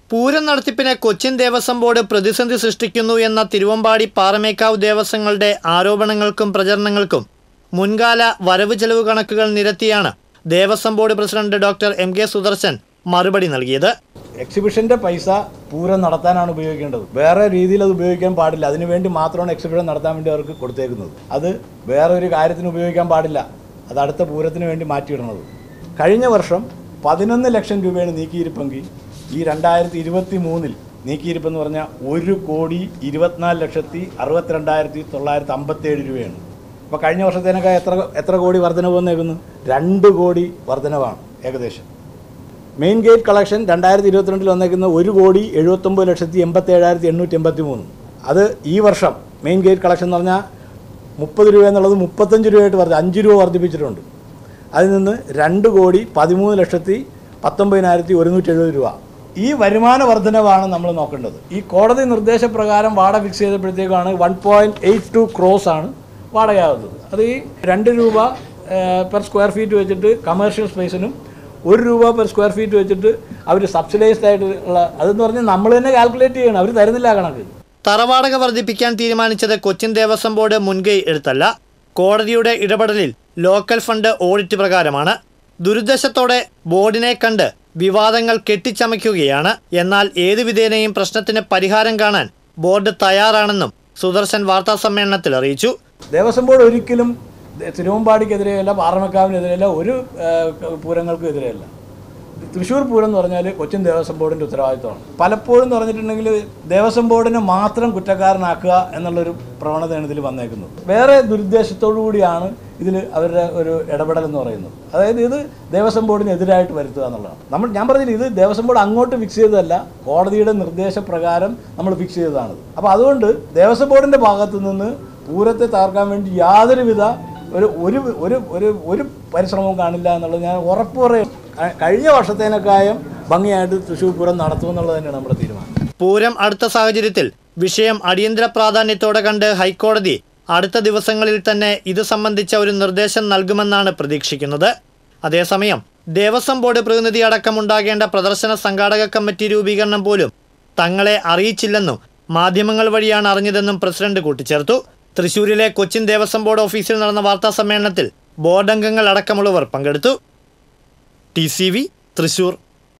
പൂരം നടത്തിപ്പിന് കൊച്ചിൻ ദേവസ്വം ബോർഡ് പ്രതിസന്ധി സൃഷ്ടിക്കുന്നു എന്ന തിരുവമ്പാടി പാറമേക്കാവ് ദേവസ്വങ്ങളുടെ ആരോപണങ്ങൾക്കും പ്രചരണങ്ങൾക്കും മുൻകാല വരവ് ചെലവ് കണക്കുകൾ നിരത്തിയാണ് Devaswom board president doctor M K Sudarshan മറുപടി നൽകിയത് എക്സിബിഷൻ്റെ പൈസ പൂരം നടത്താനാണ് ഉപയോഗിക്കേണ്ടത് വേറെ രീതിയിൽ അത് ഉപയോഗിക്കാൻ പാടില്ല അതിനുവേണ്ടി മാത്രമാണ് എക്സിബിഷൻ നടത്താൻ വേണ്ടി അവർക്ക് കൊടുത്തേക്കുന്നത് അത് വേറെ ഒരു കാര്യത്തിന് ഉപയോഗിക്കാൻ പാടില്ല അത് അടുത്ത പൂരത്തിന് വേണ്ടി മാറ്റിയിടുന്നത് കഴിഞ്ഞ വർഷം പതിനൊന്ന് ലക്ഷം രൂപയാണ് നീക്കിയിരിപ്പെങ്കിൽ ഈ രണ്ടായിരത്തി ഇരുപത്തി മൂന്നിൽ നീക്കിയിരിപ്പെന്ന് പറഞ്ഞാൽ ഒരു കോടി ഇരുപത്തിനാല് ലക്ഷത്തി അറുപത്തിരണ്ടായിരത്തി തൊള്ളായിരത്തി അമ്പത്തേഴ് രൂപയാണ് അപ്പോൾ കഴിഞ്ഞ വർഷത്തേനൊക്കെ എത്ര എത്ര കോടി വർധനവ് വന്നേക്കുന്നു രണ്ട് കോടി വർധനവാണ് ഏകദേശം മെയിൻ ഗേറ്റ് കളക്ഷൻ രണ്ടായിരത്തി ഇരുപത്തിരണ്ടിൽ വന്നേക്കുന്ന ഒരു കോടി എഴുപത്തൊമ്പത് ലക്ഷത്തി എൺപത്തി ഏഴായിരത്തി എണ്ണൂറ്റി എൺപത്തി മൂന്ന് അത് ഈ വർഷം മെയിൻ ഗേറ്റ് കളക്ഷൻ എന്ന് പറഞ്ഞാൽ മുപ്പത് രൂപ എന്നുള്ളത് മുപ്പത്തഞ്ച് രൂപയായിട്ട് വർദ്ധ അഞ്ച് രൂപ വർദ്ധിപ്പിച്ചിട്ടുണ്ട് അതിൽ നിന്ന് രണ്ട് കോടി പതിമൂന്ന് ലക്ഷത്തി പത്തൊമ്പതിനായിരത്തി ഒരുന്നൂറ്റി എഴുപത് രൂപ ഈ വരുമാന വർധനവാണ് നമ്മൾ നോക്കേണ്ടത് ഈ കോടതി നിർദ്ദേശപ്രകാരം വാടക ഫിക്സ് ചെയ്തപ്പോഴത്തേക്കാണ് one point eight two crores ആണ് വാടകയാകുന്നത് അത് ഈ രണ്ട് രൂപ പെർ സ്ക്വയർ ഫീറ്റ് വെച്ചിട്ട് കമേഴ്ഷ്യൽ സ്പേസിനും ഒരു രൂപ പെർ സ്ക്വയർ ഫീറ്റ് വെച്ചിട്ട് അവർ സബ്സിഡൈസ്ഡ് ആയിട്ട് ഉള്ള അതെന്ന് പറഞ്ഞാൽ നമ്മൾ തന്നെ കാൽക്കുലേറ്റ് ചെയ്യണം അവർ തരുന്നില്ല ആ കണക്ക് തറവാടക വർദ്ധിപ്പിക്കാൻ തീരുമാനിച്ചത് കൊച്ചിൻ ദേവസ്വം ബോർഡ് മുൻകൈ എടുത്തല്ല കോടതിയുടെ ഇടപെടലിൽ ലോക്കൽ ഫണ്ട് ഓഡിറ്റ് പ്രകാരമാണ് ദുരുദ്ദേശത്തോടെ ബോർഡിനെ കണ്ട് വിവാദങ്ങൾ കെട്ടിച്ചമയ്ക്കുകയാണ് എന്നാൽ ഏതു വിധേനയും പ്രശ്നത്തിന് പരിഹാരം കാണാൻ ബോർഡ് തയ്യാറാണെന്നും സുദർശൻ വാർത്താസമ്മേളനത്തിൽ അറിയിച്ചു ദേവസ്വം ബോർഡ് ഒരിക്കലും തിരുവമ്പാടിക്കെതിരെയല്ല പാറമക്കാവിനെതിരെയല്ല ഒരു ആ, പൂരങ്ങൾക്കും എതിരെയല്ല തൃശ്ശൂർ പൂരം എന്ന് പറഞ്ഞാൽ കൊച്ചിൻ ദേവസ്വം ബോർഡിൻ്റെ ഉത്തരവാദിത്തമാണ് പലപ്പോഴും എന്ന് പറഞ്ഞിട്ടുണ്ടെങ്കിൽ ദേവസ്വം ബോർഡിനെ മാത്രം കുറ്റക്കാരനാക്കുക എന്നുള്ളൊരു പ്രവണതയാണ് ഇതിൽ വന്നേക്കുന്നത് വേറെ ദുരുദ്ദേശത്തോടു കൂടിയാണ് ഇതിൽ അവരുടെ ഒരു ഇടപെടൽ എന്ന് പറയുന്നത് അതായത് ഇത് ദേവസ്വം ബോർഡിന് എതിരായിട്ട് വരുത്തുക എന്നുള്ളതാണ് നമ്മൾ ഞാൻ പറഞ്ഞില്ല ഇത് ദേവസ്വം ബോർഡ് അങ്ങോട്ട് ഫിക്സ് ചെയ്തതല്ല കോടതിയുടെ നിർദ്ദേശപ്രകാരം നമ്മൾ ഫിക്സ് ചെയ്തതാണ് അപ്പോൾ അതുകൊണ്ട് ദേവസ്വം ബോർഡിൻ്റെ ഭാഗത്തു നിന്ന് പൂരത്തെ തകർക്കാൻ വേണ്ടി യാതൊരുവിധ ഒരു ഒരു ഒരു ഒരു ഒരു പരിശ്രമവും കാണില്ല എന്നുള്ളത് ഞാൻ ഉറപ്പ് പറയും ക- കഴിഞ്ഞ വർഷത്തേനേക്കായും ഭംഗിയായിട്ട് തൃശ്ശൂർ പൂരം നടത്തുമെന്നുള്ളത് തന്നെയാണ് നമ്മുടെ തീരുമാനം പൂരം അടുത്ത സാഹചര്യത്തിൽ വിഷയം അടിയന്തര പ്രാധാന്യത്തോടെ കണ്ട് ഹൈക്കോടതി അടുത്ത ദിവസങ്ങളിൽ തന്നെ ഇത് സംബന്ധിച്ച ഒരു നിർദ്ദേശം നൽകുമെന്നാണ് പ്രതീക്ഷിക്കുന്നത് അതേസമയം ദേവസ്വം ബോർഡ് പ്രതിനിധി അടക്കമുണ്ടാകേണ്ട പ്രദർശന സംഘാടക കമ്മിറ്റി രൂപീകരണം പോലും തങ്ങളെ അറിയിച്ചില്ലെന്നും മാധ്യമങ്ങൾ വഴിയാണ് അറിഞ്ഞതെന്നും പ്രസിഡന്റ് കൂട്ടിച്ചേർത്തു തൃശൂരിലെ കൊച്ചിൻ ദേവസ്വം ബോർഡ് ഓഫീസിൽ നടന്ന വാർത്താ സമ്മേളനത്തിൽ ബോർഡ് അംഗങ്ങൾ അടക്കമുള്ളവർ പങ്കെടുത്തു ടി സി വി തൃശൂർ